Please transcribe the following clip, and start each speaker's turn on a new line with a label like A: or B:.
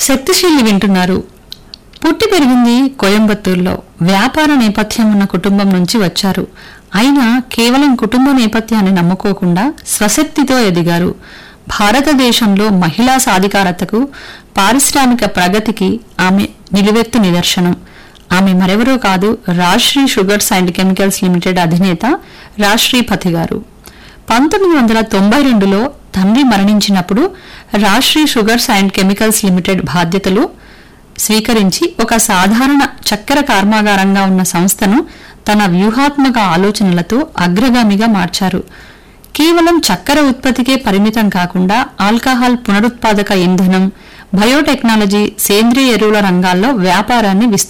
A: శక్తిశీలి వింటున్నారు పుట్టి పెరిగింది కోయంబత్తూరులో వ్యాపార నేపథ్యం ఉన్న కుటుంబం నుంచి వచ్చారు అయినా కేవలం కుటుంబ నేపథ్యాన్ని నమ్ముకోకుండా స్వశక్తితో ఎదిగారు భారతదేశంలో మహిళా సాధికారతకు పారిశ్రామిక ప్రగతికి ఆమె నిలువెత్తు నిదర్శనం ఆమె మరెవరో కాదు Rajshree sugars and chemicals limited అధినేత రాజ్శ్రీపతి గారు పంతొమ్మిది వందల తొంభై రెండులో తండ్రి మరణించినప్పుడు Rajshree sugars and chemicals limited బాధ్యతలు స్వీకరించి ఒక సాధారణ చక్కెర కర్మాగారంగా ఉన్న సంస్థను తన వ్యూహాత్మక ఆలోచనలతో అగ్రగామిగా మార్చారు కేవలం చక్కెర ఉత్పత్తికే పరిమితం కాకుండా ఆల్కహాల్ పునరుత్పాదక ఇంధనం బయోటెక్నాలజీ సేంద్రియ ఎరువుల రంగాల్లో వ్యాపారాన్ని విస్తరించారు